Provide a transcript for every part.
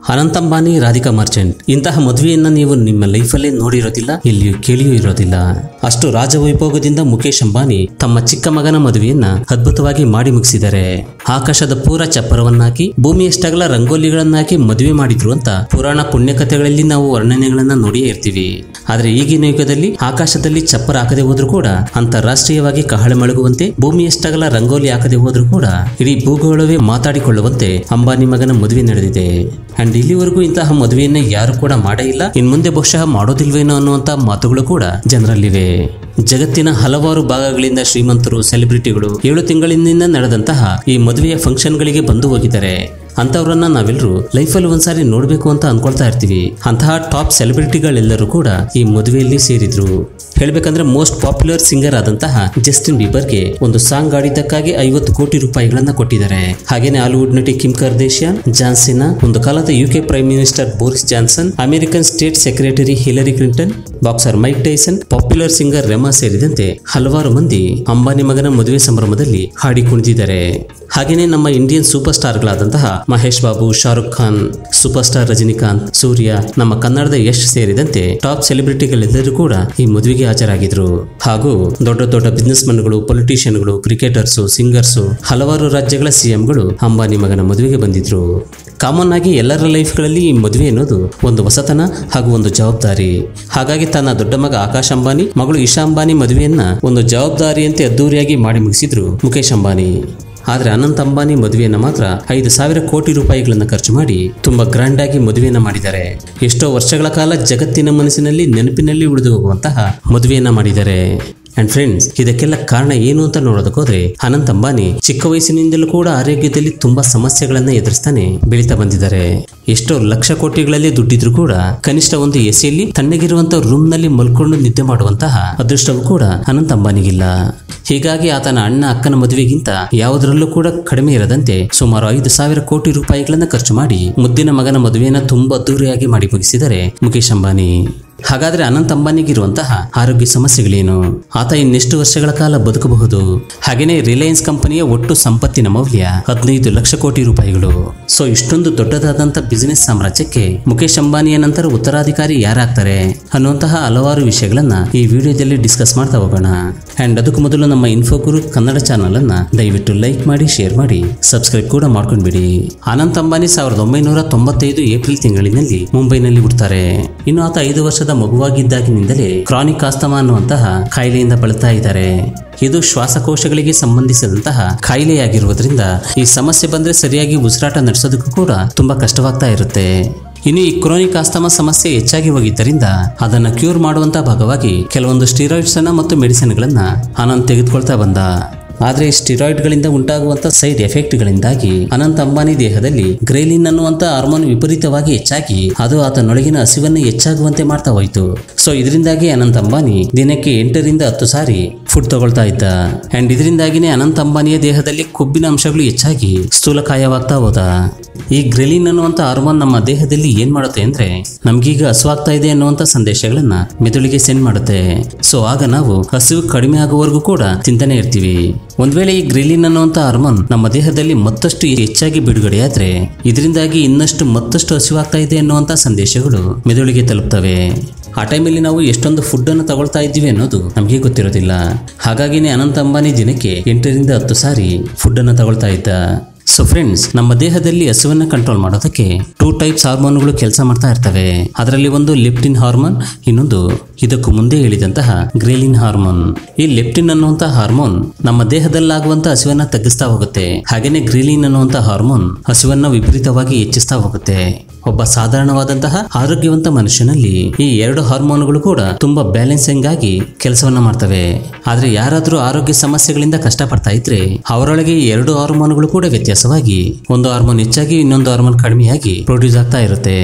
ಅನಂತ್ ಅಂಬಾನಿ ರಾಧಿಕಾ ಮರ್ಚೆಂಟ್ ಇಂತಹ ಮದುವೆಯನ್ನ ನೀವು ನಿಮ್ಮ ಲೈಫಲ್ಲೇ ನೋಡಿರೋದಿಲ್ಲ ಎಲ್ಲಿಯೂ ಕೇಳಿಯೂ ಇರೋದಿಲ್ಲ ಅಷ್ಟು ರಾಜವೈಭೋಗದಿಂದ ಮುಖೇಶ್ ಅಂಬಾನಿ ತಮ್ಮ ಚಿಕ್ಕ ಮಗನ ಮದುವೆಯನ್ನ ಅದ್ಭುತವಾಗಿ ಮಾಡಿ ಮುಗಿಸಿದ್ದಾರೆ ಆಕಾಶದ ಪೂರ ಚಪ್ಪರವನ್ನಾಕಿ ಭೂಮಿಯಷ್ಟಗಲ ರಂಗೋಲಿಗಳನ್ನಾಕಿ ಮದುವೆ ಮಾಡಿದ್ರು ಅಂತ ಪುರಾಣ ಪುಣ್ಯಕಥೆಗಳಲ್ಲಿ ನಾವು ವರ್ಣನೆಗಳನ್ನ ನೋಡಿಯೇ ಇರ್ತೀವಿ ಆದ್ರೆ ಈಗಿನ ಯುಗದಲ್ಲಿ ಆಕಾಶದಲ್ಲಿ ಚಪ್ಪರ ಹಾಕದೆ ಹೋದ್ರೂ ಕೂಡ ಅಂತಾರಾಷ್ಟ್ರೀಯವಾಗಿ ಕಹಳೆ ಮಳಗುವಂತೆ ಭೂಮಿಯಷ್ಟಗಲ ರಂಗೋಲಿ ಹಾಕದೆ ಹೋದ್ರೂ ಕೂಡ ಇಡೀ ಭೂಗೋಳವೇ ಮಾತಾಡಿಕೊಳ್ಳುವಂತೆ ಅಂಬಾನಿ ಮಗನ ಮದುವೆ ನಡೆದಿದೆ ಅಂಡ್ ಇಲ್ಲಿವರೆಗೂ ಇಂತಹ ಮದುವೆಯನ್ನ ಯಾರು ಕೂಡ ಮಾಡೇ ಇಲ್ಲ ಇನ್ ಮುಂದೆ ಬಹುಶಃ ಮಾಡೋದಿಲ್ವೇನೋ ಅನ್ನುವಂತ ಮಾತುಗಳು ಕೂಡ ಜನರಲ್ಲಿವೆ ಜಗತ್ತಿನ ಹಲವಾರು ಭಾಗಗಳಿಂದ ಶ್ರೀಮಂತರು ಸೆಲೆಬ್ರಿಟಿಗಳು ಏಳು ತಿಂಗಳಿನಿಂದ ನಡೆದಂತಹ ಈ ಮದುವೆಯ ಫಂಕ್ಷನ್ಗಳಿಗೆ ಬಂದು ಹೋಗಿದ್ದಾರೆ ಅಂತವ್ರನ್ನ ನಾವೆಲ್ಲರೂ ಲೈಫಲ್ಲಿ ಒಂದ್ಸಾರಿ ನೋಡ್ಬೇಕು ಅಂತ ಅನ್ಕೊಳ್ತಾ ಇರ್ತೀವಿ ಅಂತಹ ಟಾಪ್ ಸೆಲೆಬ್ರಿಟಿಗಳೆಲ್ಲರೂ ಕೂಡ ಈ ಮದುವೆಯಲ್ಲಿ ಸೇರಿದ್ರು ಹೇಳ್ಬೇಕಂದ್ರೆ ಮೋಸ್ಟ್ ಪಾಪ್ಯುಲರ್ ಸಿಂಗರ್ ಆದಂತಹ ಜಸ್ಟಿನ್ ಬೀಬರ್ಗೆ ಒಂದು ಸಾಂಗ್ ಆಡಿದ್ದಕ್ಕಾಗಿ ಐವತ್ತು ಕೋಟಿ ರೂಪಾಯಿಗಳನ್ನ ಕೊಟ್ಟಿದ್ದಾರೆ ಹಾಗೇನೆ ಹಾಲಿವುಡ್ ನಟಿ ಕಿಮ್ ಕರ್ದೇಶಿಯಾನ್ ಜಾನ್ಸಿನಾ ಒಂದು ಕಾಲದ UK prime minister Boris Johnson American state secretary Hillary Clinton boxer Mike Tyson popular singer Rema ಸೇರಿದಂತೆ ಹಲವಾರು ಮಂದಿ ಅಂಬಾನಿ ಮಗನ ಮದುವೆ ಸಂಭ್ರಮದಲ್ಲಿ ಹಾಡಿ ಕುಣಿದಿದ್ದಾರೆ ಹಾಗೇನೆ ನಮ್ಮ ಇಂಡಿಯನ್ ಸೂಪರ್ ಸ್ಟಾರ್ಗಳಾದಂತಹ ಮಹೇಶ್ ಬಾಬು ಶಾರುಖ್ ಖಾನ್ ಸೂಪರ್ ಸ್ಟಾರ್ ರಜನಿಕಾಂತ್ ಸೂರ್ಯ ನಮ್ಮ ಕನ್ನಡದ ಯಶ್ ಸೇರಿದಂತೆ ಟಾಪ್ ಸೆಲೆಬ್ರಿಟಿಗಳೆಲ್ಲರೂ ಕೂಡ ಈ ಮದುವೆಗೆ ಹಾಜರಾಗಿದ್ರು ಹಾಗೂ ದೊಡ್ಡ ದೊಡ್ಡ ಬಿಸ್ನೆಸ್ ಮನ್ಗಳು ಪೊಲಿಟಿಷಿಯನ್ಗಳು ಕ್ರಿಕೆಟರ್ಸು ಸಿಂಗರ್ಸು ಹಲವಾರು ರಾಜ್ಯಗಳ ಸಿಎಂಗಳು ಅಂಬಾನಿ ಮಗನ ಮದುವೆಗೆ ಬಂದಿದ್ರು ಕಾಮನ್ ಆಗಿ ಎಲ್ಲರ ಲೈಫ್ಗಳಲ್ಲಿ ಈ ಮದುವೆ ಅನ್ನೋದು ಒಂದು ಹೊಸತನ ಹಾಗೂ ಒಂದು ಜವಾಬ್ದಾರಿ ಹಾಗಾಗಿ ತನ್ನ ದೊಡ್ಡ ಮಗ ಆಕಾಶ್ ಅಂಬಾನಿ ಮಗಳು ಇಶಾ ಅಂಬಾನಿ ಮದುವೆಯನ್ನ ಒಂದು ಜವಾಬ್ದಾರಿಯಂತೆ ಅದ್ದೂರಿಯಾಗಿ ಮಾಡಿ ಮುಗಿಸಿದ್ರು ಮುಖೇಶ್ ಅಂಬಾನಿ ಆದ್ರೆ ಅನಂತ್ ಅಂಬಾನಿ ಮದುವೆಯನ್ನ ಮಾತ್ರ ಐದು ಸಾವಿರ ಕೋಟಿ ರೂಪಾಯಿಗಳನ್ನ ಖರ್ಚು ಮಾಡಿ ತುಂಬಾ ಗ್ರ್ಯಾಂಡ್ ಆಗಿ ಮದುವೆಯನ್ನ ಮಾಡಿದ್ದಾರೆ ಎಷ್ಟೋ ವರ್ಷಗಳ ಕಾಲ ಜಗತ್ತಿನ ಮನಸ್ಸಿನಲ್ಲಿ ನೆನಪಿನಲ್ಲಿ ಉಳಿದು ಹೋಗುವಂತಹ ಮದುವೆಯನ್ನ ಮಾಡಿದ್ದಾರೆ ಅಂಡ್ ಫ್ರೆಂಡ್ಸ್ ಇದಕ್ಕೆಲ್ಲ ಕಾರಣ ಏನು ಅಂತ ನೋಡೋದಕ್ಕೋದ್ರೆ ಅನಂತ್ ಅಂಬಾನಿ ಚಿಕ್ಕ ವಯಸ್ಸಿನಿಂದಲೂ ಕೂಡ ಆರೋಗ್ಯದಲ್ಲಿ ತುಂಬಾ ಸಮಸ್ಯೆಗಳನ್ನ ಎದುರಿಸ್ತಾನೆ ಬೆಳೀತಾ ಬಂದಿದ್ದಾರೆ ಎಷ್ಟೋ ಲಕ್ಷ ಕೋಟಿಗಳಲ್ಲಿ ದುಡ್ಡಿದ್ರು ಕೂಡ ಕನಿಷ್ಠ ಒಂದು ಎಸಿಯಲ್ಲಿ ತಣ್ಣಗಿರುವಂತ ರೂಮ್ ನಲ್ಲಿ ಮಲ್ಕೊಂಡು ನಿದ್ದೆ ಮಾಡುವಂತಹ ಅದೃಷ್ಟವೂ ಕೂಡ ಅನಂತ್ ಅಂಬಾನಿಗಿಲ್ಲ ಹೀಗಾಗಿ ಆತನ ಅಣ್ಣ ಅಕ್ಕನ ಮದುವೆಗಿಂತ ಯಾವುದರಲ್ಲೂ ಕೂಡ ಕಡಿಮೆ ಇರದಂತೆ ಸುಮಾರು ಐದು ಸಾವಿರ ಕೋಟಿ ರೂಪಾಯಿಗಳನ್ನ ಖರ್ಚು ಮಾಡಿ ಮುದ್ದಿನ ಮಗನ ಮದುವೆಯನ್ನ ತುಂಬಾ ಅದ್ದೂರಿಯಾಗಿ ಮಾಡಿ ಮುಗಿಸಿದರೆ ಮುಖೇಶ್ ಅಂಬಾನಿ ಹಾಗಾದ್ರೆ ಅನಂತ್ ಅಂಬಾನಿಗಿರುವಂತಹ ಆರೋಗ್ಯ ಸಮಸ್ಯೆಗಳೇನು ಆತ ಇನ್ನೆಷ್ಟು ವರ್ಷಗಳ ಕಾಲ ಬದುಕಬಹುದು ಹಾಗೇನೆ ರಿಲಯನ್ಸ್ ಕಂಪನಿಯ ಒಟ್ಟು ಸಂಪತ್ತಿನ ಮೌಲ್ಯ ಹದಿನೈದು ಲಕ್ಷ ಕೋಟಿ ರೂಪಾಯಿಗಳು ಸೊ ಇಷ್ಟೊಂದು ದೊಡ್ಡದಾದಂತ ಬಿಸಿನೆಸ್ ಸಾಮ್ರಾಜ್ಯಕ್ಕೆ ಮುಖೇಶ್ ಅಂಬಾನಿಯ ನಂತರ ಉತ್ತರಾಧಿಕಾರಿ ಯಾರಾಗ್ತಾರೆ ಅನ್ನುವಂತಹ ಹಲವಾರು ವಿಷಯಗಳನ್ನ ಈ ವಿಡಿಯೋದಲ್ಲಿ ಡಿಸ್ಕಸ್ ಮಾಡ್ತಾ ಹೋಗೋಣ ಅಂಡ್ ಅದಕ್ಕೂ ಮೊದಲು ನಮ್ಮ ಇನ್ಫೋಗುರು ಕನ್ನಡ ಚಾನಲ್ ಅನ್ನ ದಯವಿಟ್ಟು ಲೈಕ್ ಮಾಡಿ ಶೇರ್ ಮಾಡಿ ಸಬ್ಸ್ಕ್ರೈಬ್ ಕೂಡ ಮಾಡ್ಕೊಂಡ್ಬಿಡಿ ಅನಂತ್ ಅಂಬಾನಿ ಸಾವಿರದ ಒಂಬೈನೂರ ತೊಂಬತ್ತೈದು ಏಪ್ರಿಲ್ ತಿಂಗಳಿನಲ್ಲಿ ಮುಂಬೈನಲ್ಲಿ ಹುಡ್ತಾರೆ ಇನ್ನು ಆತ ಐದು ವರ್ಷದ ಮಗುವಾಗಿದ್ದಾಗಿನಿಂದಲೇ ಕ್ರಾನಿಕ್ ಆಸ್ತಮಾ ಅನ್ನುವಂತಹ ಕಾಯಿಲೆಯಿಂದ ಬಳಲ್ತಾ ಇದ್ದಾರೆ ಇದು ಶ್ವಾಸಕೋಶಗಳಿಗೆ ಸಂಬಂಧಿಸಿದಂತಹ ಕಾಯಿಲೆಯಾಗಿರುವುದರಿಂದ ಈ ಸಮಸ್ಯೆ ಬಂದ್ರೆ ಸರಿಯಾಗಿ ಉಸಿರಾಟ ನಡೆಸೋದಕ್ಕೂ ಕೂಡ ತುಂಬಾ ಕಷ್ಟವಾಗ್ತಾ ಇರುತ್ತೆ ಇನ್ನು ಈ ಕ್ರೋನಿಕ್ ಆಸ್ತಮಾ ಸಮಸ್ಯೆ ಹೆಚ್ಚಾಗಿ ಹೋಗಿದ್ದರಿಂದ ಅದನ್ನ ಕ್ಯೂರ್ ಮಾಡುವಂತ ಭಾಗವಾಗಿ ಕೆಲವೊಂದು ಸ್ಟೀರಾಯ್ಡ್ಸ್ ಅನ್ನ ಮತ್ತು ಮೆಡಿಸಿನ್ ಗಳನ್ನ ಆನಂದ್ ತೆಗೆದುಕೊಳ್ತಾ ಬಂದ ಆದ್ರೆ ಈ ಸ್ಟಿರಾಯ್ಡ್ಗಳಿಂದ ಉಂಟಾಗುವಂತ ಸೈಡ್ ಎಫೆಕ್ಟ್ಗಳಿಂದಾಗಿ ಅನಂತ್ ಅಂಬಾನಿ ದೇಹದಲ್ಲಿ ಗ್ರೇಲಿನ್ ಅನ್ನುವಂತ ಹಾರ್ಮೋನ್ ವಿಪರೀತವಾಗಿ ಹೆಚ್ಚಾಗಿ ಅದು ಆತನೊಳಗಿನ ಹಸಿವನ್ನು ಹೆಚ್ಚಾಗುವಂತೆ ಮಾಡ್ತಾ ಹೋಯಿತು ಸೊ ಇದರಿಂದಾಗಿ ಅನಂತ್ ಅಂಬಾನಿ ದಿನಕ್ಕೆ ಎಂಟರಿಂದ ಹತ್ತು ಸಾರಿ ಫುಡ್ ತಗೊಳ್ತಾ ಇದ್ದ ಅಂಡ್ ಇದರಿಂದಾಗಿನೇ ಅನಂತ್ ಅಂಬಾನಿಯ ದೇಹದಲ್ಲಿ ಕೊಬ್ಬಿನ ಅಂಶಗಳು ಹೆಚ್ಚಾಗಿ ಸ್ಥೂಲಕಾಯವಾಗ್ತಾ ಹೋದ ಈ ಗ್ರೆಲಿನ್ ಅನ್ನುವಂತ ಹಾರ್ಮೋನ್ ನಮ್ಮ ದೇಹದಲ್ಲಿ ಏನ್ ಮಾಡುತ್ತೆ ಅಂದ್ರೆ ನಮ್ಗೀಗ ಹಸುವಾಗ್ತಾ ಇದೆ ಅನ್ನುವಂತ ಸಂದೇಶಗಳನ್ನ ಮೆದುಳಿಗೆ ಸೆಂಡ್ ಮಾಡುತ್ತೆ ಸೊ ಆಗ ನಾವು ಹಸಿವು ಕಡಿಮೆ ಆಗುವವರೆಗೂ ಕೂಡ ತಿಂತಾನೆ ಇರ್ತೀವಿ ಒಂದ್ ವೇಳೆ ಈ ಗ್ರಿಲಿನ್ ಅನ್ನುವಂತ ಹಾರ್ಮೋನ್ ನಮ್ಮ ದೇಹದಲ್ಲಿ ಮತ್ತಷ್ಟು ಹೆಚ್ಚಾಗಿ ಬಿಡುಗಡೆಯಾದ್ರೆ ಇದರಿಂದಾಗಿ ಇನ್ನಷ್ಟು ಮತ್ತಷ್ಟು ಹಸಿವಾಗ್ತಾ ಇದೆ ಅನ್ನುವಂತ ಸಂದೇಶಗಳು ಮೆದುಳಿಗೆ ತಲುಪ್ತವೆ ಆ ಟೈಮಲ್ಲಿ ನಾವು ಎಷ್ಟೊಂದು ಫುಡ್ ಅನ್ನು ತಗೊಳ್ತಾ ಇದ್ದೀವಿ ಅನ್ನೋದು ನಮಗೆ ಗೊತ್ತಿರೋದಿಲ್ಲ ಹಾಗಾಗಿನೇ ಅನಂತ್ ಅಂಬಾನಿ ದಿನಕ್ಕೆ ಎಂಟರಿಂದ ಹತ್ತು ಸಾರಿ ಫುಡ್ ಅನ್ನು ತಗೊಳ್ತಾ ಇದ್ದ ಸೊ ಫ್ರೆಂಡ್ಸ್ ನಮ್ಮ ದೇಹದಲ್ಲಿ ಹಸುವನ್ನ ಕಂಟ್ರೋಲ್ ಮಾಡೋದಕ್ಕೆ ಟೂ ಟೈಪ್ಸ್ ಹಾರ್ಮೋನ್ಗಳು ಕೆಲಸ ಮಾಡ್ತಾ ಇರ್ತವೆ ಅದರಲ್ಲಿ ಒಂದು ಲೆಪ್ಟಿನ್ ಹಾರ್ಮೋನ್ ಇನ್ನೊಂದು ಇದಕ್ಕೂ ಮುಂದೆ ಹೇಳಿದಂತಹ ಗ್ರೇಲಿನ್ ಹಾರ್ಮೋನ್ ಈ ಲೆಪ್ಟಿನ್ ಅನ್ನುವಂತ ಹಾರ್ಮೋನ್ ನಮ್ಮ ದೇಹದಲ್ಲಾಗುವಂತ ಹಸಿವನ್ನ ತಗ್ಗಿಸ್ತಾ ಹೋಗುತ್ತೆ ಹಾಗೇನೆ ಗ್ರೇಲಿನ್ ಅನ್ನುವಂತ ಹಾರ್ಮೋನ್ ಹಸಿವನ್ನ ವಿಪರೀತವಾಗಿ ಹೆಚ್ಚಿಸ್ತಾ ಹೋಗುತ್ತೆ ಒಬ್ಬ ಸಾಧಾರಣವಾದಂತಹ ಆರೋಗ್ಯವಂತ ಮನುಷ್ಯನಲ್ಲಿ ಈ ಎರಡು ಹಾರ್ಮೋನ್ಗಳು ಕೂಡ ತುಂಬಾ ಬ್ಯಾಲೆನ್ಸಿಂಗ್ ಆಗಿ ಕೆಲಸವನ್ನ ಮಾಡ್ತವೆ ಆದ್ರೆ ಯಾರಾದ್ರೂ ಆರೋಗ್ಯ ಸಮಸ್ಯೆಗಳಿಂದ ಕಷ್ಟಪಡ್ತಾ ಇದ್ರೆ ಅವರೊಳಗೆ ಈ ಎರಡು ಹಾರ್ಮೋನ್ಗಳು ಕೂಡ ವ್ಯತ್ಯಾಸವಾಗಿ ಒಂದು ಹಾರ್ಮೋನ್ ಹೆಚ್ಚಾಗಿ ಇನ್ನೊಂದು ಹಾರ್ಮೋನ್ ಕಡಿಮೆಯಾಗಿ ಪ್ರೊಡ್ಯೂಸ್ ಆಗ್ತಾ ಇರುತ್ತೆ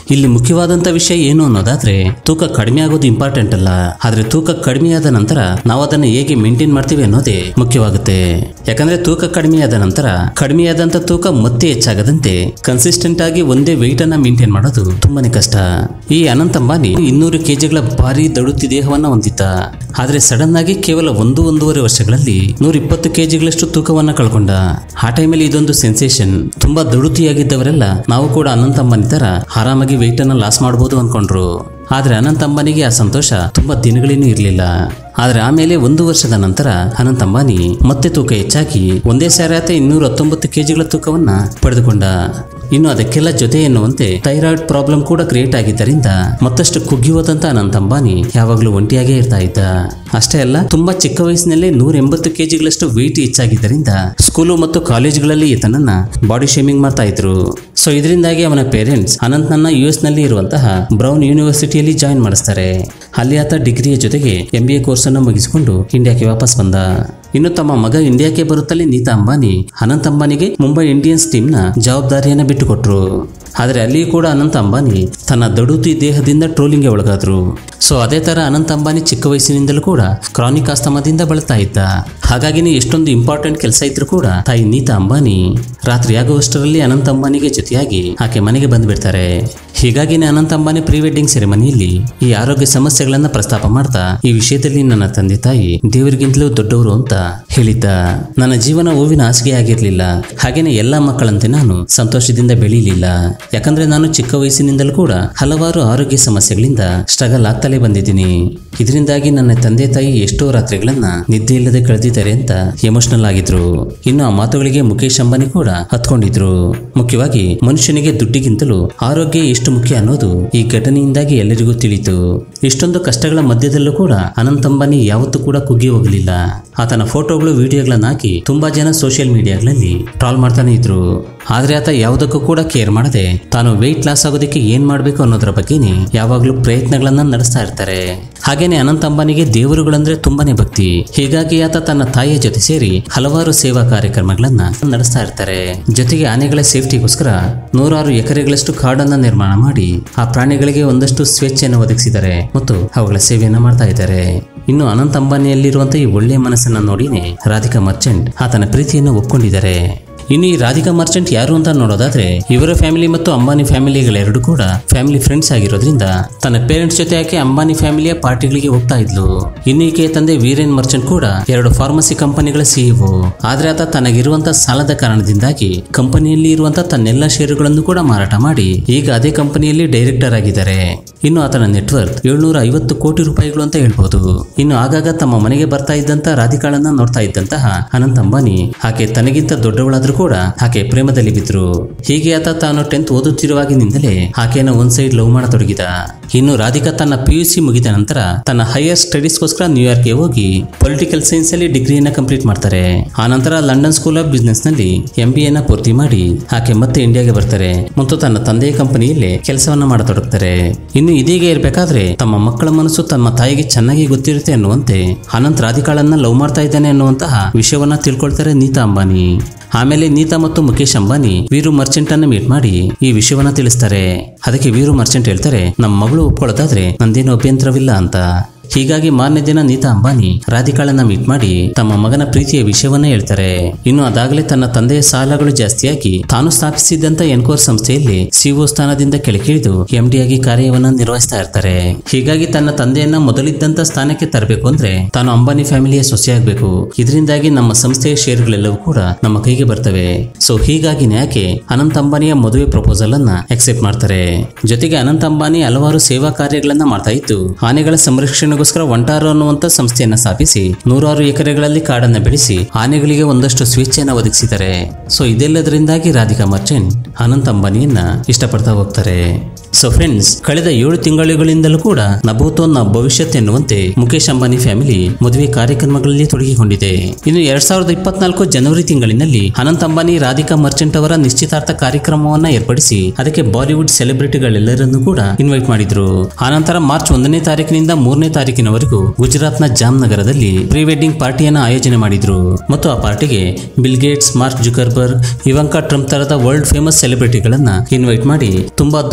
ಇಲ್ಲಿ ಮುಖ್ಯವಾದಂತ ವಿಷಯ ಏನು ಅನ್ನೋದಾದ್ರೆ ತೂಕ ಕಡಿಮೆ ಆಗೋದು ಇಂಪಾರ್ಟೆಂಟ್ ಅಲ್ಲ ಆದ್ರೆ ತೂಕ ಕಡಿಮೆ ಆದ ನಂತರ ನಾವು ಅದನ್ನ ಹೇಗೆ ಮೇಂಟೈನ್ ಮಾಡ್ತೀವಿ ಅನ್ನೋದೇ ಮುಖ್ಯವಾಗುತ್ತೆ ಯಾಕಂದ್ರೆ ತೂಕ ಕಡಿಮೆ ಆದ ನಂತರ ಕಡಿಮೆ ಆದಂತ ತೂಕ ಮತ್ತೆ ಹೆಚ್ಚಾಗದಂತೆ ಕನ್ಸಿಸ್ಟೆಂಟ್ ಆಗಿ ಒಂದೇ ವೆಯ್ಟ್ ಅನ್ನ ಮೇಂಟೈನ್ ಮಾಡೋದು ತುಂಬಾನೇ ಕಷ್ಟ ಈ ಅನಂತ್ ಅಂಬಾನಿ ಇನ್ನೂರು ಕೆಜಿಗಳ ಭಾರಿ ದಡುತ್ತಿ ದೇಹವನ್ನ ಹೊಂದಿದ್ದ ಆದ್ರೆ ಸಡನ್ ಆಗಿ ಕೇವಲ ಒಂದು ಒಂದೂವರೆ ವರ್ಷಗಳಲ್ಲಿ ನೂರ ಇಪ್ಪತ್ತು ಕೆಜಿಗಳಷ್ಟು ತೂಕವನ್ನ ಕಳ್ಕೊಂಡ ಆ ಟೈಮಲ್ಲಿ ಇದೊಂದು ಸೆನ್ಸೇಷನ್ ತುಂಬಾ ದಡುತಿಯಾಗಿದ್ದವರೆಲ್ಲ ನಾವು ಕೂಡ ಅನಂತ್ ಅಂಬಾನಿ ತರ ಆರಾಮಾಗಿ ವೆಯ್ಟ್ ಅನ್ನ ಲಾಸ್ ಮಾಡಬಹುದು ಅನ್ಕೊಂಡ್ರು ಆದ್ರೆ ಅನಂತ್ ಅಂಬಾನಿಗೆ ಆ ಸಂತೋಷ ತುಂಬಾ ದಿನಗಳೇನೂ ಇರಲಿಲ್ಲ ಆದ್ರೆ ಆಮೇಲೆ ಒಂದು ವರ್ಷದ ನಂತರ ಅನಂತ್ ಅಂಬಾನಿ ಮತ್ತೆ ತೂಕ ಹೆಚ್ಚಾಗಿ ಒಂದೇ ಸಾರಿ ಆತ ಇನ್ನೂರ ಹತ್ತೊಂಬತ್ತು ಕೆಜಿಗಳ ತೂಕವನ್ನ ಪಡೆದುಕೊಂಡ ಇನ್ನು ಅದಕ್ಕೆಲ್ಲ ಜೊತೆ ಎನ್ನುವಂತೆ ಥೈರಾಯ್ಡ್ ಪ್ರಾಬ್ಲಮ್ ಕೂಡ ಕ್ರಿಯೇಟ್ ಆಗಿದ್ದರಿಂದ ಮತ್ತಷ್ಟು ಕುಗ್ಗಿಯೋದಂತ ಅನಂತ್ ಅಂಬಾನಿ ಯಾವಾಗಲೂ ಒಂಟಿಯಾಗೇ ಇರ್ತಾ ಇದ್ದ ಅಷ್ಟೇ ಅಲ್ಲ ತುಂಬಾ ಚಿಕ್ಕ ವಯಸ್ಸಿನಲ್ಲೇ ನೂರ ಎಂಬತ್ತು ಕೆಜಿಗಳಷ್ಟು ವೆಯ್ಟ್ ಹೆಚ್ಚಾಗಿದ್ದರಿಂದ ಸ್ಕೂಲು ಮತ್ತು ಕಾಲೇಜುಗಳಲ್ಲಿ ಈತನನ್ನ ಬಾಡಿ ಶೇಮಿಂಗ್ ಮಾಡ್ತಾ ಇದ್ರು ಸೊ ಇದರಿಂದಾಗಿ ಅವನ ಪೇರೆಂಟ್ಸ್ ಅನಂತ್ನನ್ನ ಯು ಎಸ್ ನಲ್ಲಿ ಇರುವಂತಹ ಬ್ರೌನ್ ಯೂನಿವರ್ಸಿಟಿಯಲ್ಲಿ ಜಾಯಿನ್ ಮಾಡಿಸ್ತಾರೆ ಅಲ್ಲಿ ಆತ ಡಿಗ್ರಿಯ ಜೊತೆಗೆ ಎಂ ಬಿ ಎ ಕೋರ್ಸ್ ಅನ್ನು ಮುಗಿಸಿಕೊಂಡು ಇಂಡಿಯಾಕ್ಕೆ ವಾಪಸ್ ಬಂದ ಇನ್ನು ತಮ್ಮ ಮಗ ಇಂಡಿಯಾಕ್ಕೆ ಬರುತ್ತಲೇ ನೀತಾ ಅಂಬಾನಿ ಅನಂತ್ ಅಂಬಾನಿಗೆ ಮುಂಬೈ ಇಂಡಿಯನ್ಸ್ ಟೀಮ್ನ ಜವಾಬ್ದಾರಿಯನ್ನ ಬಿಟ್ಟುಕೊಟ್ರು ಆದರೆ ಅಲ್ಲಿಯೂ ಕೂಡ ಅನಂತ್ ಅಂಬಾನಿ ತನ್ನ ದಡುತಿ ದೇಹದಿಂದ ಟ್ರೋಲಿಂಗ್ಗೆ ಒಳಗಾದ್ರು ಸೊ ಅದೇ ತರ ಅನಂತ್ ಅಂಬಾನಿ ಚಿಕ್ಕ ವಯಸ್ಸಿನಿಂದಲೂ ಕೂಡ ಕ್ರಾನಿಕ್ ಆಸ್ತಮದಿಂದ ಬಳಲ್ತಾ ಇದ್ದ ಹಾಗಾಗಿನೇ ಎಷ್ಟೊಂದು ಇಂಪಾರ್ಟೆಂಟ್ ಕೆಲಸ ಇದ್ರೂ ಕೂಡ ತಾಯಿ ನೀತಾ ಅಂಬಾನಿ ರಾತ್ರಿ ಆಗುವಷ್ಟರಲ್ಲಿ ಅನಂತ್ ಅಂಬಾನಿಗೆ ಜೊತೆಯಾಗಿ ಆಕೆ ಮನೆಗೆ ಬಂದ್ಬಿಡ್ತಾರೆ ಹೀಗಾಗಿನೇ ಅನಂತ್ ಅಂಬಾನಿ ಪ್ರೀ ವೆಡ್ಡಿಂಗ್ ಸೆರೆಮನಿಯಲ್ಲಿ ಈ ಆರೋಗ್ಯ ಸಮಸ್ಯೆಗಳನ್ನ ಪ್ರಸ್ತಾಪ ಮಾಡ್ತಾ ಈ ವಿಷಯದಲ್ಲಿ ನನ್ನ ತಂದೆ ತಾಯಿ ದೇವರಿಗಿಂತಲೂ ದೊಡ್ಡವರು ಅಂತ ಹೇಳಿದ್ದ ನನ್ನ ಜೀವನ ಹೂವಿನ ಹಾಸಿಗೆ ಆಗಿರ್ಲಿಲ್ಲ ಹಾಗೇನೆ ಎಲ್ಲಾ ಮಕ್ಕಳಂತೆ ನಾನು ಸಂತೋಷದಿಂದ ಬೆಳೀಲಿಲ್ಲ ಯಾಕಂದ್ರೆ ನಾನು ಚಿಕ್ಕ ವಯಸ್ಸಿನಿಂದಲೂ ಕೂಡ ಹಲವಾರು ಆರೋಗ್ಯ ಸಮಸ್ಯೆಗಳಿಂದ ಸ್ಟ್ರಗಲ್ ಆಗ್ತಲೇ ಬಂದಿದ್ದೀನಿ ಇದರಿಂದಾಗಿ ನನ್ನ ತಂದೆ ತಾಯಿ ಎಷ್ಟೋ ರಾತ್ರಿಗಳನ್ನ ನಿದ್ದೆ ಇಲ್ಲದೆ ಕಳೆದಿದ್ದಾರೆ ಅಂತ ಎಮೋಷನಲ್ ಆಗಿದ್ರು ಇನ್ನು ಆ ಮಾತುಗಳಿಗೆ ಮುಖೇಶ್ ಅಂಬಾನಿ ಕೂಡ ಹತ್ಕೊಂಡಿದ್ರು ಮುಖ್ಯವಾಗಿ ಮನುಷ್ಯನಿಗೆ ದುಡ್ಡಿಗಿಂತಲೂ ಆರೋಗ್ಯ ಎಷ್ಟು ಮುಖ್ಯ ಅನ್ನೋದು ಈ ಘಟನೆಯಿಂದಾಗಿ ಎಲ್ಲರಿಗೂ ತಿಳಿತು ಇಷ್ಟೊಂದು ಕಷ್ಟಗಳ ಮಧ್ಯದಲ್ಲೂ ಕೂಡ ಅನಂತ್ ಅಂಬಾನಿ ಯಾವತ್ತೂ ಕೂಡ ಕುಗ್ಗಿ ಹೋಗಲಿಲ್ಲ ಆತನ ಫೋಟೋಗಳು ವಿಡಿಯೋಗಳನ್ನ ಹಾಕಿ ತುಂಬಾ ಜನ ಸೋಷಿಯಲ್ ಮೀಡಿಯಾಗಳಲ್ಲಿ ಟ್ರಾಲ್ ಮಾಡ್ತಾನೆ ಇದ್ರು ಆದ್ರೆ ಆತ ಯಾವುದಕ್ಕೂ ಕೂಡ ಕೇರ್ ಮಾಡದೆ ತಾನು ವೆಯ್ಟ್ ಲಾಸ್ ಆಗೋದಕ್ಕೆ ಏನ್ ಮಾಡ್ಬೇಕು ಅನ್ನೋದರ ಬಗ್ಗೆನೇ ಯಾವಾಗ್ಲೂ ಪ್ರಯತ್ನಗಳನ್ನ ನಡೆಸ್ತಾ ಇರ್ತಾರೆ ಹಾಗೇನೆ ಅನಂತ್ ಅಂಬಾನಿಗೆ ದೇವರುಗಳಂದ್ರೆ ತುಂಬಾನೇ ಭಕ್ತಿ ಹೀಗಾಗಿ ಆತ ತನ್ನ ತಾಯಿಯ ಜೊತೆ ಸೇರಿ ಹಲವಾರು ಸೇವಾ ಕಾರ್ಯಕ್ರಮಗಳನ್ನ ನಡೆಸ್ತಾ ಇರ್ತಾರೆ ಜೊತೆಗೆ ಆನೆಗಳ ಸೇಫ್ಟಿಗೋಸ್ಕರ ನೂರಾರು ಎಕರೆಗಳಷ್ಟು ಕಾಡನ್ನ ನಿರ್ಮಾಣ ಮಾಡಿ ಆ ಪ್ರಾಣಿಗಳಿಗೆ ಒಂದಷ್ಟು ಸ್ವೇಚ್ಛೆಯನ್ನು ಒದಗಿಸಿದ್ದಾರೆ ಮತ್ತು ಅವುಗಳ ಸೇವೆಯನ್ನ ಮಾಡ್ತಾ ಇದ್ದಾರೆ ಇನ್ನು ಅನಂತ್ ಅಂಬಾನಿಯಲ್ಲಿರುವಂತಹ ಈ ಒಳ್ಳೆಯ ಮನಸ್ಸನ್ನ ನೋಡಿನೇ ರಾಧಿಕಾ ಮರ್ಚೆಂಟ್ ಆತನ ಪ್ರೀತಿಯನ್ನು ಒಪ್ಕೊಂಡಿದ್ದಾರೆ ಇನ್ನು ಈ ರಾಧಿಕಾ ಮರ್ಚೆಂಟ್ ಯಾರು ಅಂತ ನೋಡೋದಾದ್ರೆ ಇವರ ಫ್ಯಾಮಿಲಿ ಮತ್ತು ಅಂಬಾನಿ ಫ್ಯಾಮಿಲಿಗಳೆರಡು ಕೂಡ ಫ್ಯಾಮಿಲಿ ಫ್ರೆಂಡ್ಸ್ ಆಗಿರೋದ್ರಿಂದ ತನ್ನ ಪೇರೆಂಟ್ಸ್ ಜೊತೆ ಆಕೆ ಅಂಬಾನಿ ಫ್ಯಾಮಿಲಿಯ ಪಾರ್ಟಿಗಳಿಗೆ ಹೋಗ್ತಾ ಇದ್ಲು ಇನ್ನು ಈಕೆಯ ತಂದೆ ವೀರೇನ್ ಮರ್ಚೆಂಟ್ ಕೂಡ ಎರಡು ಫಾರ್ಮಸಿ ಕಂಪನಿಗಳ ಸಿಇಒ ಆದ್ರೆ ಆತ ತನಗಿರುವಂತ ಸಾಲದ ಕಾರಣದಿಂದಾಗಿ ಕಂಪನಿಯಲ್ಲಿ ಇರುವಂತ ತನ್ನೆಲ್ಲ ಷೇರುಗಳನ್ನು ಕೂಡ ಮಾರಾಟ ಮಾಡಿ ಈಗ ಅದೇ ಕಂಪನಿಯಲ್ಲಿ ಡೈರೆಕ್ಟರ್ ಆಗಿದ್ದಾರೆ ಇನ್ನು ಆತನ ನೆಟ್ವರ್ಕ್ ಏಳ್ನೂರ ಐವತ್ತು ಕೋಟಿ ರೂಪಾಯಿಗಳು ಅಂತ ಹೇಳ್ಬೋದು ಇನ್ನು ಆಗಾಗ ತಮ್ಮ ಮನೆಗೆ ಬರ್ತಾ ಇದ್ದಂತ ರಾಧಿಕಾಳನ್ನ ನೋಡ್ತಾ ಇದ್ದಂತಹ ಅನಂತ್ ಅಂಬಾನಿ ಆಕೆ ತನಗಿಂತ ದೊಡ್ಡವಳಾದ್ರೂ ಕೂಡ ಆಕೆ ಪ್ರೇಮದಲ್ಲಿ ಬಿದ್ರು ಹೀಗೆ ಆತ ತಾನು ಟೆಂತ್ ಓದುತ್ತಿರುವಾಗಿನಿಂದಲೇ ಆಕೆಯನ್ನ ಒಂದ್ ಸೈಡ್ ಲವ್ ಮಾಡತೊಡಗಿದ ಇನ್ನು ರಾಧಿಕಾ ತನ್ನ ಪಿ ಯು ಸಿ ಮುಗಿದ ನಂತರ ತನ್ನ ಹೈಯರ್ ಸ್ಟಡೀಸ್ಗೋಸ್ಕರ ನ್ಯೂಯಾರ್ಕ್ಗೆ ಹೋಗಿ ಪೊಲಿಟಿಕಲ್ ಸೈನ್ಸ್ ಅಲ್ಲಿ ಡಿಗ್ರಿಯನ್ನ ಕಂಪ್ಲೀಟ್ ಮಾಡ್ತಾರೆ ಆ ನಂತರ ಲಂಡನ್ ಸ್ಕೂಲ್ ಆಫ್ ಬಿಸ್ನೆಸ್ ನಲ್ಲಿ ಎಂ ಬಿ ಎನ್ನ ಪೂರ್ತಿ ಮಾಡಿ ಆಕೆ ಮತ್ತೆ ಇಂಡಿಯಾಗೆ ಬರ್ತಾರೆ ಮತ್ತು ತನ್ನ ತಂದೆಯ ಕಂಪನಿಯಲ್ಲಿ ಕೆಲಸವನ್ನ ಮಾಡತೊಡಗ್ತಾರೆ ಇನ್ನು ಇದೀಗ ಇರಬೇಕಾದ್ರೆ ತಮ್ಮ ಮಕ್ಕಳ ಮನಸ್ಸು ತಮ್ಮ ತಾಯಿಗೆ ಚೆನ್ನಾಗಿ ಗೊತ್ತಿರುತ್ತೆ ಅನ್ನುವಂತೆ ಅನಂತ್ ರಾಧಿಕಾಳನ್ನ ಲವ್ ಮಾಡ್ತಾ ಇದ್ದಾನೆ ಅನ್ನುವಂತಹ ವಿಷಯವನ್ನ ತಿಳ್ಕೊಳ್ತಾರೆ ನೀತಾ ಅಂಬಾನಿ ಆಮೇಲೆ ನೀತಾ ಮತ್ತು ಮುಖೇಶ್ ಅಂಬಾನಿ ವೀರು ಮರ್ಚೆಂಟ್ ಅನ್ನ ಮೀಟ್ ಮಾಡಿ ಈ ವಿಷಯವನ್ನ ತಿಳಿಸ್ತಾರೆ ಅದಕ್ಕೆ ವೀರು ಮರ್ಚೆಂಟ್ ಹೇಳ್ತಾರೆ ನಮ್ಮ ಮಗಳು ಒಪ್ಕೊಳ್ಳೋದಾದ್ರೆ ನಂದೇನು ಅಭ್ಯಂತರವಿಲ್ಲ ಅಂತ ಹೀಗಾಗಿ ಮಾರನೇ ದಿನ ನೀತಾ ಅಂಬಾನಿ ರಾಧಿಕಾಳನ್ನ ಮೀಟ್ ಮಾಡಿ ತಮ್ಮ ಮಗನ ಪ್ರೀತಿಯ ವಿಷಯವನ್ನ ಹೇಳ್ತಾರೆ ಇನ್ನು ಅದಾಗಲೇ ತನ್ನ ತಂದೆಯ ಸಾಲಗಳು ಜಾಸ್ತಿಯಾಗಿ ತಾನು ಸ್ಥಾಪಿಸಿದ್ದಂತ ಎನ್ಕೋರ್ ಸಂಸ್ಥೆಯಲ್ಲಿ ಸಿಒ ಸ್ಥಾನದಿಂದ ಕೆಳಗಿಳಿದು ಎಂಡಿ ಆಗಿ ಕಾರ್ಯವನ್ನ ನಿರ್ವಹಿಸ್ತಾ ಇರ್ತಾರೆ ಹೀಗಾಗಿ ತನ್ನ ತಂದೆಯನ್ನ ಮೊದಲಿದ್ದಂತ ಸ್ಥಾನಕ್ಕೆ ತರಬೇಕು ಅಂದ್ರೆ ತಾನು ಅಂಬಾನಿ ಫ್ಯಾಮಿಲಿಯ ಸೊಸೆಯಾಗಬೇಕು ಇದರಿಂದಾಗಿ ನಮ್ಮ ಸಂಸ್ಥೆಯ ಷೇರುಗಳೆಲ್ಲವೂ ಕೂಡ ನಮ್ಮ ಕೈಗೆ ಬರ್ತವೆ ಸೊ ಹೀಗಾಗಿ ಯಾಕೆ ಅನಂತ್ ಅಂಬಾನಿಯ ಮದುವೆ ಪ್ರಪೋಸಲ್ ಅನ್ನ ಅಕ್ಸೆಪ್ಟ್ ಮಾಡ್ತಾರೆ ಜೊತೆಗೆ ಅನಂತ್ ಅಂಬಾನಿ ಹಲವಾರು ಸೇವಾ ಕಾರ್ಯಗಳನ್ನ ಮಾಡ್ತಾ ಇದ್ದು ಆನೆಗಳ ಸಂರಕ್ಷಣೆಗೋಸ್ಕರ ಒಂಟಾರು ಅನ್ನುವಂತ ಸಂಸ್ಥೆಯನ್ನ ಸ್ಥಾಪಿಸಿ ನೂರಾರು ಎಕರೆಗಳಲ್ಲಿ ಕಾಡನ್ನ ಬೆಳೆಸಿ ಆನೆಗಳಿಗೆ ಒಂದಷ್ಟು ಸ್ವೇಚ್ಛೆಯನ್ನ ಒದಗಿಸಿದ್ದಾರೆ ಸೊ ಇದೆಲ್ಲದರಿಂದಾಗಿ ರಾಧಿಕಾ ಮರ್ಚೆಂಟ್ ಅನಂತ್ ಅಂಬಾನಿಯನ್ನ ಇಷ್ಟಪಡ್ತಾ ಹೋಗ್ತಾರೆ ಸೊ ಫ್ರೆಂಡ್ಸ್ ಕಳೆದ ಏಳು ತಿಂಗಳುಗಳಿಂದಲೂ ಕೂಡ ನಭೂತೋನ್ನ ಭವಿಷ್ಯತ್ ಎನ್ನುವಂತೆ ಮುಖೇಶ್ ಅಂಬಾನಿ ಫ್ಯಾಮಿಲಿ ಮದುವೆ ಕಾರ್ಯಕ್ರಮಗಳಲ್ಲಿ ತೊಡಗಿಕೊಂಡಿದೆ ಇನ್ನು ಎರಡ್ ಸಾವಿರದ ಇಪ್ಪತ್ನಾಲ್ಕು ಜನವರಿ ತಿಂಗಳಿನಲ್ಲಿ ಅನಂತ್ ಅಂಬಾನಿ ರಾಧಿಕಾ ಮರ್ಚೆಂಟ್ ಅವರ ನಿಶ್ಚಿತಾರ್ಥ ಕಾರ್ಯಕ್ರಮವನ್ನ ಏರ್ಪಡಿಸಿ ಅದಕ್ಕೆ ಬಾಲಿವುಡ್ ಸೆಲೆಬ್ರಿಟಿಗಳೆಲ್ಲರನ್ನೂ ಕೂಡ ಇನ್ವೈಟ್ ಮಾಡಿದ್ರು ಆನಂತರ ಮಾರ್ಚ್ ಒಂದನೇ ತಾರೀಕಿನಿಂದ ಮೂರನೇ ತಾರೀಕಿನವರೆಗೂ ಗುಜರಾತ್ನ ಜಾಮ್ ನಗರದಲ್ಲಿ ಪ್ರೀ ವೆಡ್ಡಿಂಗ್ ಪಾರ್ಟಿಯನ್ನ ಆಯೋಜನೆ ಮಾಡಿದ್ರು ಮತ್ತು ಆ ಪಾರ್ಟಿಗೆ Bill Gates Mark Zuckerberg Ivanka Trump ತರದ ವರ್ಲ್ಡ್ ಫೇಮಸ್ ಸೆಲೆಬ್ರಿಟಿಗಳನ್ನ ಇನ್ವೈಟ್ ಮಾಡಿ ತುಂಬಾ ಅದ್ದೂರಿಯಾಗಿ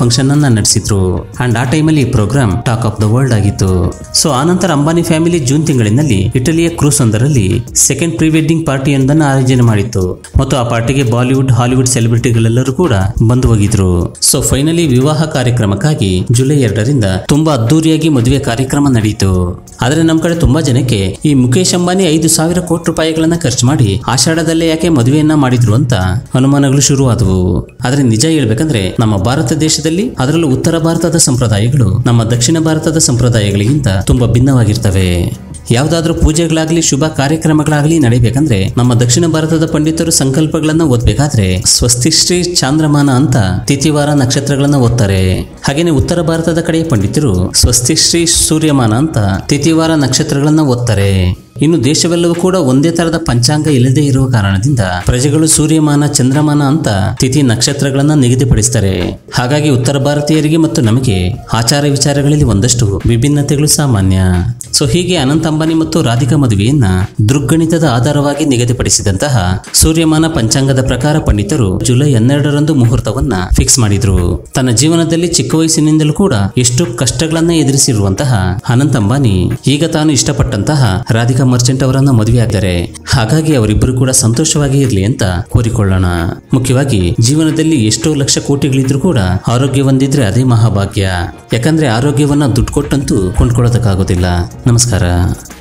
ಫಂಕ್ಷನ್ ಅನ್ನ ನಡೆಸಿದ್ರು ಅಂಡ್ ಆ ಟೈಮಲ್ಲಿ ಈ program talk of the world ಆಗಿತ್ತು ಸೊ ಆನಂತರ ಅಂಬಾನಿ ಫ್ಯಾಮಿಲಿ ಜೂನ್ ತಿಂಗಳಿನಲ್ಲಿ ಇಟಲಿಯ ಕ್ರೂಸ್ ಒಂದರಲ್ಲಿ ಸೆಕೆಂಡ್ ಪ್ರೀ ವೆಡ್ಡಿಂಗ್ ಪಾರ್ಟಿಯೊಂದನ್ನು ಆಯೋಜನೆ ಮಾಡಿತ್ತು ಮತ್ತು ಆ ಪಾರ್ಟಿಗೆ ಬಾಲಿವುಡ್ ಹಾಲಿವುಡ್ ಸೆಲೆಬ್ರಿಟಿಗಳೆಲ್ಲರೂ ಕೂಡ ಬಂದು ಹೋಗಿದ್ರು ಸೊ ಫೈನಲಿ ವಿವಾಹ ಕಾರ್ಯಕ್ರಮಕ್ಕಾಗಿ ಜುಲೈ ಎರಡರಿಂದ ತುಂಬಾ ಅದ್ದೂರಿಯಾಗಿ ಮದುವೆ ಕಾರ್ಯಕ್ರಮ ನಡೆಯಿತು ಆದ್ರೆ ನಮ್ಮ ಕಡೆ ತುಂಬಾ ಜನಕ್ಕೆ ಈ ಮುಖೇಶ್ ಅಂಬಾನಿ ಐದು ಸಾವಿರ ಕೋಟಿ ರೂಪಾಯಿಗಳನ್ನ ಖರ್ಚು ಮಾಡಿ ಆಷಾಢದಲ್ಲೇ ಯಾಕೆ ಮದುವೆಯನ್ನ ಮಾಡಿದ್ರು ಅಂತ ಅನುಮಾನಗಳು ಶುರುವಾದವು ಆದ್ರೆ ನಿಜ ಹೇಳ್ಬೇಕಂದ್ರೆ ನಮ್ಮ ಭಾರತ ದೇಶದಲ್ಲಿ ಅದರಲ್ಲೂ ಉತ್ತರ ಭಾರತದ ಸಂಪ್ರದಾಯಗಳು ನಮ್ಮ ದಕ್ಷಿಣ ಭಾರತದ ಸಂಪ್ರದಾಯಗಳಿಗಿಂತ ತುಂಬಾ ಭಿನ್ನವಾಗಿರ್ತವೆ ಯಾವುದಾದ್ರೂ ಪೂಜೆಗಳಾಗ್ಲಿ ಶುಭ ಕಾರ್ಯಕ್ರಮಗಳಾಗ್ಲಿ ನಡಿಬೇಕಂದ್ರೆ ನಮ್ಮ ದಕ್ಷಿಣ ಭಾರತದ ಪಂಡಿತರು ಸಂಕಲ್ಪಗಳನ್ನ ಓದ್ಬೇಕಾದ್ರೆ ಸ್ವಸ್ತಿಶ್ರೀ ಚಾಂದ್ರಮಾನ ಅಂತ ತಿಥಿವಾರ ನಕ್ಷತ್ರಗಳನ್ನ ಓದ್ತಾರೆ ಹಾಗೇನೆ ಉತ್ತರ ಭಾರತದ ಕಡೆಯ ಪಂಡಿತರು ಸ್ವಸ್ತಿಶ್ರೀ ಸೂರ್ಯಮಾನ ಅಂತ ತಿಥಿವಾರ ನಕ್ಷತ್ರಗಳನ್ನ ಓದ್ತಾರೆ ಇನ್ನು ದೇಶವೆಲ್ಲವೂ ಕೂಡ ಒಂದೇ ತರದ ಪಂಚಾಂಗ ಇಲ್ಲದೆ ಇರುವ ಕಾರಣದಿಂದ ಪ್ರಜೆಗಳು ಸೂರ್ಯಮಾನ ಚಂದ್ರಮಾನ ಅಂತ ತಿಥಿ ನಕ್ಷತ್ರಗಳನ್ನ ನಿಗದಿಪಡಿಸ್ತಾರೆ ಹಾಗಾಗಿ ಉತ್ತರ ಭಾರತೀಯರಿಗೆ ಮತ್ತು ನಮಗೆ ಆಚಾರ ವಿಚಾರಗಳಲ್ಲಿ ಒಂದಷ್ಟು ವಿಭಿನ್ನತೆಗಳು ಸಾಮಾನ್ಯ ಸೊ ಹೀಗೆ ಅನಂತ್ ಅಂಬಾನಿ ಮತ್ತು ರಾಧಿಕಾ ಮದುವೆಯನ್ನ ದೃಗ್ಗಣಿತದ ಆಧಾರವಾಗಿ ನಿಗದಿಪಡಿಸಿದಂತಹ ಸೂರ್ಯಮಾನ ಪಂಚಾಂಗದ ಪ್ರಕಾರ ಪಂಡಿತರು ಜುಲೈ ಹನ್ನೆರಡರಂದು ಮುಹೂರ್ತವನ್ನ ಫಿಕ್ಸ್ ಮಾಡಿದ್ರು ತನ್ನ ಜೀವನದಲ್ಲಿ ಚಿಕ್ಕ ವಯಸ್ಸಿನಿಂದಲೂ ಕೂಡ ಎಷ್ಟು ಕಷ್ಟಗಳನ್ನ ಎದುರಿಸಿರುವಂತಹ ಅನಂತ್ ಅಂಬಾನಿ ಈಗ ತಾನು ಇಷ್ಟಪಟ್ಟಂತಹ ರಾಧಿಕಾ ಮರ್ಚೆಂಟ್ ಅವರನ್ನ ಮದುವೆಯಾಗಿದ್ದಾರೆ ಹಾಗಾಗಿ ಅವರಿಬ್ಬರು ಕೂಡ ಸಂತೋಷವಾಗಿ ಇರಲಿ ಅಂತ ಕೋರಿಕೊಳ್ಳೋಣ ಮುಖ್ಯವಾಗಿ ಜೀವನದಲ್ಲಿ ಎಷ್ಟೋ ಲಕ್ಷ ಕೋಟಿಗಳಿದ್ರೂ ಕೂಡ ಆರೋಗ್ಯ ಹೊಂದಿದ್ರೆ ಅದೇ ಮಹಾಭಾಗ್ಯ ಯಾಕಂದ್ರೆ ಆರೋಗ್ಯವನ್ನ ದುಡ್ಡು ಕೊಟ್ಟಂತೂ ಕೊಂಡ್ಕೊಳ್ಳೋದಕ್ಕಾಗೋದಿಲ್ಲ ನಮಸ್ಕಾರ